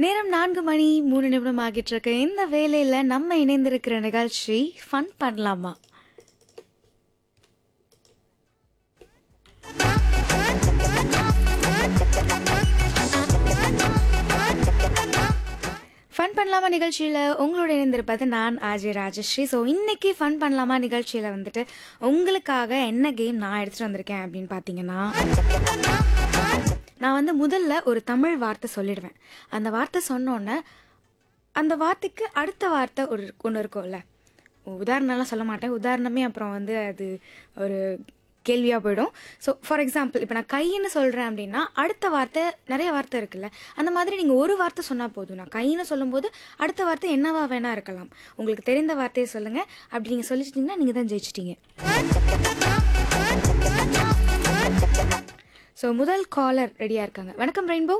நேரம் நான்கு மணி மூணு நிமிடம் ஆகிட்டு இருக்கு இந்த வேலையில நம்ம இணைந்திருக்கிற நிகழ்ச்சி ஃபன் பண்ணலாமா ஃபன் பண்ணலாமா நிகழ்ச்சியில் உங்களோட இணைந்திருப்பது நான் ஆஜய் ராஜஸ்ரீ ஸோ இன்னைக்கு ஃபன் பண்ணலாமா நிகழ்ச்சியில் வந்துட்டு உங்களுக்காக என்ன கேம் நான் எடுத்துகிட்டு வந்திருக்கேன் அப்படின்னு பார்த்தீங்கன்னா நான் வந்து முதல்ல ஒரு தமிழ் வார்த்தை சொல்லிடுவேன் அந்த வார்த்தை சொன்னோன்னே அந்த வார்த்தைக்கு அடுத்த வார்த்தை ஒரு ஒன்று இருக்கும்ல உதாரணம்லாம் சொல்ல மாட்டேன் உதாரணமே அப்புறம் வந்து அது ஒரு கேள்வியாக போயிடும் ஸோ ஃபார் எக்ஸாம்பிள் இப்போ நான் கைன்னு சொல்கிறேன் அப்படின்னா அடுத்த வார்த்தை நிறைய வார்த்தை இருக்குல்ல அந்த மாதிரி நீங்கள் ஒரு வார்த்தை சொன்னால் போதும் நான் கைன்னு சொல்லும்போது அடுத்த வார்த்தை என்னவா வேணா இருக்கலாம் உங்களுக்கு தெரிந்த வார்த்தையை சொல்லுங்கள் அப்படி நீங்கள் சொல்லிச்சிட்டிங்கன்னா நீங்கள் தான் ஜெயிச்சிட்டீங்க ஸோ முதல் காலர் ரெடியாக இருக்காங்க வணக்கம் ரெயின்போ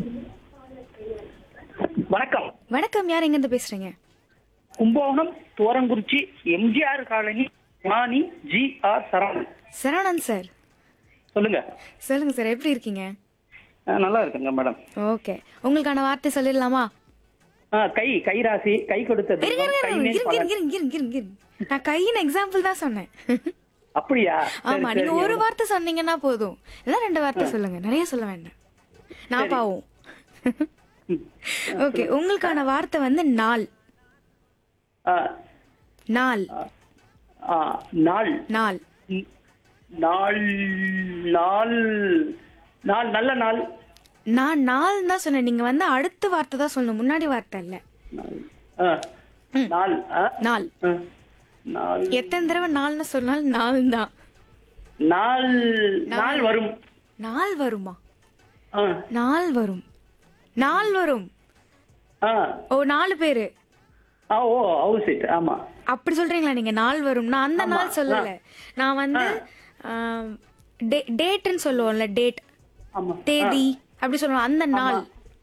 வணக்கம் வணக்கம் யார் எங்கேருந்து பேசுகிறீங்க Kumbakonam Thorangurichi MGR colony Vani G R Saravanan Saravanan sir சொல்லுங்க சொல்லுங்கள் சார் எப்படி இருக்கீங்க ஆ, நல்லா இருக்குங்க மேடம் ஓகே உங்களுக்கான வார்த்தை சொல்லிடலாமா ஆ, கை கைராசி கை கொடுத்தது இருங்க, இருங்க, கை இருங்க, மேல் இருங்க, பலன். இருங்க, இருங்க, இருங்க, இருங்க. நான் கையின் எக்ஸாம்பிள் தான் சொன்னேன் அப்படியா சரி, ஆமா நீங்க சரி. ஒரு வார்த்தை சொன்னீங்கன்னா போதும் இல்ல ரெண்டு வார்த்தை சொல்லுங்க நிறைய சொல்ல வேண்டாம் நான் பாவம் ஓகே உங்களுக்கான வார்த்தை வந்து நாள் ஆ, நாள் ஆ, நாள் நாள் ம், நாள் நாள் நாள் நல்ல நாள் நான் நாள் தான் சொன்னேன் நீங்க வந்து அடுத்த வார்த்தை தான் சொல்லணும் முன்னாடி வார்த்தை இல்ல ஆ, நாள் ஆ, நாள் ஆ, நாள் எத்தனை தடவை நாள்னு சொன்னாலும் நாள் தான் நாள் நாள் வரும் நாள் வருமா ஆ, நாள் வரும் நாள் வரும் ஆ, ஓ நாலு பேரு ஆ, ஓ ஹவுஸ் இட் ஆமா அப்படி சொல்றீங்களா நீங்க நாள் வரும் நான் அந்த நாள் சொல்லல நான் வந்து டேட்னு சொல்லுவோம்ல டேட் ஆமா தேதி அப்படி சொல்லுவோம் அந்த நாள்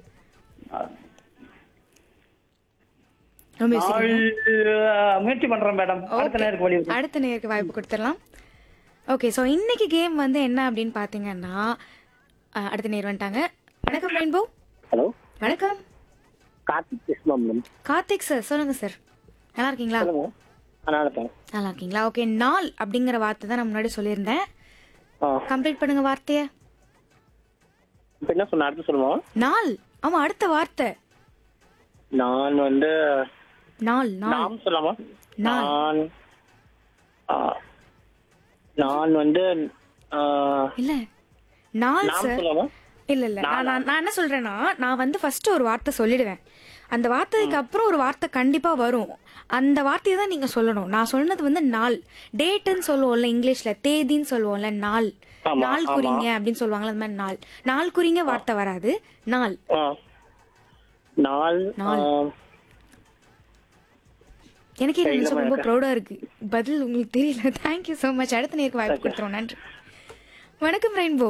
ரொம்ப நாள் ஆ, முயற்சி பண்றேன் மேடம் அடுத்த நேருக்கு வழி விடுங்க. அடுத்த நேருக்கு வாய்ப்பு கொடுத்துடலாம் ஓகே ஸோ இன்னைக்கு கேம் வந்து என்ன அப்படின்னு பார்த்தீங்கன்னா அஹ், அடுத்த நேர் வந்துட்டாங்க வணக்கம் ரெயின்போ ஹலோ வணக்கம் கார்த்திக் பேசுமா மேடம் கார்த்திக் சார் சொல்லுங்க சார் நல்லா இருக்கீங்களா சொல்லுங்க நான் இருப்பேன் நல்லா இருக்கீங்களா ஓகே நாள் அப்படிங்கிற வார்த்தை தான் நான் முன்னாடி சொல்லியிருந்தேன் ஆ கம்ப்ளீட் பண்ணுங்க வார்த்தையை இப்போ என்ன சொன்ன அடுத்து சொல்லுமா நாள் ஆமா அடுத்த வார்த்தை நான் வந்து நாள் நாள் நாம் சொல்லாமா நான். நான் ஆ, நான் வந்து ஆ, இல்ல நாள் நாம் சார் சொல்லாமா இல்ல இல்ல நான் நான் நான் என்ன சொல்றேன்னா நான் வந்து ஃபர்ஸ்ட் ஒரு வார்த்தை சொல்லிடுவேன் அந்த வார்த்தைக்கு அப்புறம் ஒரு வார்த்தை கண்டிப்பா வரும் அந்த வார்த்தையை தான் நீங்க சொல்லணும் நான் சொன்னது வந்து நாள் டேட்டுன்னு சொல்லுவோம்ல இங்கிலீஷ்ல தேதின்னு சொல்லுவோம்ல நாள் ஆமா, நாள் ஆமா. குறிங்க அப்படின்னு சொல்லுவாங்கல்ல அந்த மாதிரி நாள் நாள் குறிங்க வார்த்தை வராது நாள் ஆ. நாள் நாள். ஆ, எனக்கே தெரியல நினைச்சா ரொம்ப எனக்கு. ப்ரௌடா இருக்கு பதில் உங்களுக்கு தெரியல தேங்க்யூ ஸோ மச் அடுத்த நேருக்கு வாய்ப்பு கொடுத்துருவோம் நன்றி வணக்கம் ரெயின்போ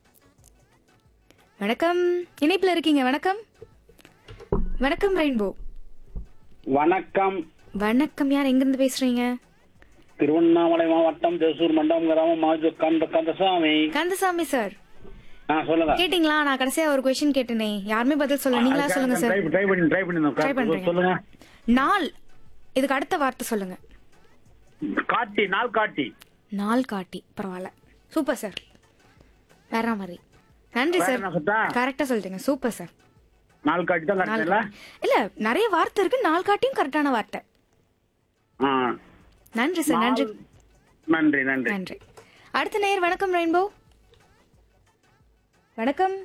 வணக்கம் இணைப்புல இருக்கீங்க வணக்கம் வணக்கம் ரெயின்போ வணக்கம் வணக்கம் யார் எங்கிருந்து பேசுறீங்க திருவண்ணாமலை மாவட்டம் தேசூர் மண்டபம் கிராமம் மாஜு கந்த கந்தசாமி கந்தசாமி சார் ஆ சொல்லுங்க கேட்டிங்களா நான் கடைசியா ஒரு கொஸ்டின் கேட்டேனே யாருமே பதில் சொல்ல நீங்களா சொல்லுங்க சார் ட்ரை ட்ரை பண்ணி ட்ரை பண்ணி ட்ரை பண்றீங்க சொல்லுங்க நாள் இதுக்கு அடுத்த வார்த்தை சொல்லுங்க காட்டி நாள் காட்டி நாள் காட்டி பரவாயில்ல சூப்பர் சார் வேற மாதிரி நன்றி வேற சார் என்ன சொல்லிட்டா? கரெக்டா சொல்லிட்டீங்க சூப்பர் சார் நாள் காட்டி தான் நாள் கரெக்ட் காட்டி. இல்ல நிறைய வார்த்தை இருக்கு நாள் காட்டியும் கரெக்டான வார்த்தை ஆ நன்றி சார் நன்றி நன்றி நன்றி நன்றி அடுத்த நேர் வணக்கம் ரெயின்போ வணக்கம்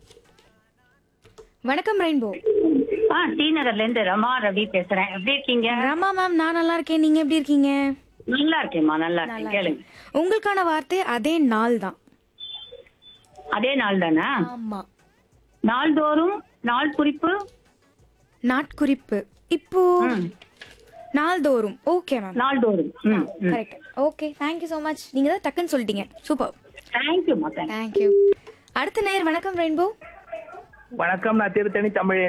வணக்கம் ரெயின்போ ஆ டி நகர்ல இருந்து ரமா ரவி பேசுறேன் எப்படி இருக்கீங்க ரமா மேம் நான் நல்லா இருக்கேன் நீங்க எப்படி இருக்கீங்க நல்லா இருக்கேம்மா நல்லா இருக்கேன் நல்லா கேளுங்க இருக்கேன். உங்களுக்கான வார்த்தை அதே நாள் தான் அதே நாள் தானா ஆமா நாள்தோறும் நாள் குறிப்பு நாட்குறிப்பு இப்போ நாள்தோறும் ஓகே மேம் நாள்தோறும் ம் correct okay thank you so much நீங்க தான் டக்குன்னு சொல்லிட்டீங்க சூப்பர் தேங்க்யூ தேங்க்யூ தேங்க்யூ அடுத்த நேர் வணக்கம் ரெயின்போ வணக்கம் நான் திருத்தணி தமிழ்